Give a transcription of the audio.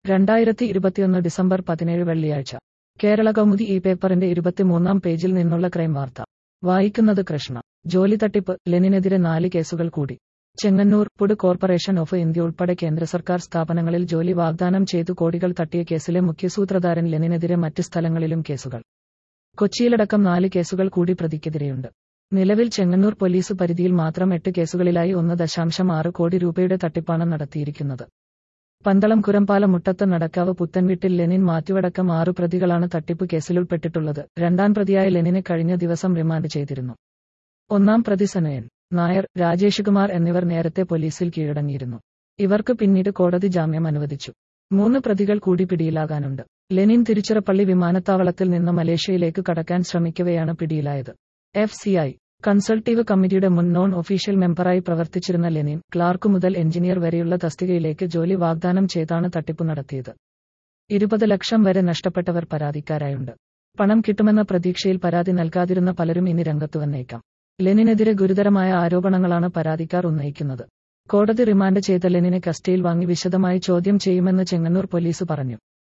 രണ്ടായിരത്തി ഇരുപത്തിയൊന്ന് ഡിസംബർ പതിനേഴ് വെള്ളിയാഴ്ച കേരള കൗമുദി ഈ പേപ്പറിന്റെ ഇരുപത്തിമൂന്നാം പേജിൽ നിന്നുള്ള ക്രൈം വാർത്ത വായിക്കുന്നത് കൃഷ്ണ ജോലി തട്ടിപ്പ് ലെനിനെതിരെ നാല് കേസുകൾ കൂടി Chengannur food corporation of India ഉൾപ്പെടെ കേന്ദ്ര സർക്കാർ സ്ഥാപനങ്ങളിൽ ജോലി വാഗ്ദാനം ചെയ്തു കോടികൾ തട്ടിയ കേസിലെ മുഖ്യസൂത്രധാരൻ ലെനിനെതിരെ മറ്റ് സ്ഥലങ്ങളിലും കേസുകൾ കൊച്ചിയിലടക്കം നാല് കേസുകൾ കൂടി പ്രതിക്കെതിരെയുണ്ട് നിലവിൽ ചെങ്ങന്നൂർ പോലീസ് പരിധിയിൽ മാത്രം എട്ട് കേസുകളിലായി ഒന്ന് ദശാംശം ആറ് കോടി രൂപയുടെ തട്ടിപ്പാണ് നടത്തിയിരിക്കുന്നത് പന്തളം കുരമ്പാല മുട്ടത്ത് നടക്കാവ് പുത്തൻവീട്ടിൽ ലെനിൻ മാത്യുവടക്കം ആറു പ്രതികളാണ് തട്ടിപ്പ് കേസിലുൾപ്പെട്ടിട്ടുള്ളത് രണ്ടാം പ്രതിയായ ലെനിനെ കഴിഞ്ഞ ദിവസം റിമാൻഡ് ചെയ്തിരുന്നു ഒന്നാം പ്രതി സനയൻ നായർ രാജേഷ് കുമാർ എന്നിവർ നേരത്തെ പോലീസിൽ കീഴടങ്ങിയിരുന്നു ഇവർക്ക് പിന്നീട് കോടതി ജാമ്യം അനുവദിച്ചു മൂന്ന് പ്രതികൾ കൂടി പിടിയിലാകാനുണ്ട് ലെനിൻ തിരുച്ചിറപ്പള്ളി വിമാനത്താവളത്തിൽ നിന്ന് മലേഷ്യയിലേക്ക് കടക്കാൻ ശ്രമിക്കവെയാണ് പിടിയിലായത് എഫ് സി ഐ കൺസൾട്ടീവ് കമ്മിറ്റിയുടെ മുൻ നോൺ ഒഫീഷ്യൽ മെമ്പറായി പ്രവർത്തിച്ചിരുന്ന ലെനിൻ ക്ലാർക്ക് മുതൽ എഞ്ചിനീയർ വരെയുള്ള തസ്തികയിലേക്ക് ജോലി വാഗ്ദാനം ചെയ്താണ് തട്ടിപ്പ് നടത്തിയത് ഇരുപത് ലക്ഷം വരെ നഷ്ടപ്പെട്ടവർ പരാതിക്കാരായുണ്ട് പണം കിട്ടുമെന്ന പ്രതീക്ഷയിൽ പരാതി നൽകാതിരുന്ന പലരും ഇനി രംഗത്തു വന്നേക്കാം ലെനിനെതിരെ ഗുരുതരമായ ആരോപണങ്ങളാണ് പരാതിക്കാർ ഉന്നയിക്കുന്നത് കോടതി റിമാൻഡ് ചെയ്ത ലെനിനെ കസ്റ്റഡിയിൽ വാങ്ങി വിശദമായി ചോദ്യം ചെയ്യുമെന്ന് ചെങ്ങന്നൂർ പോലീസ് പറഞ്ഞു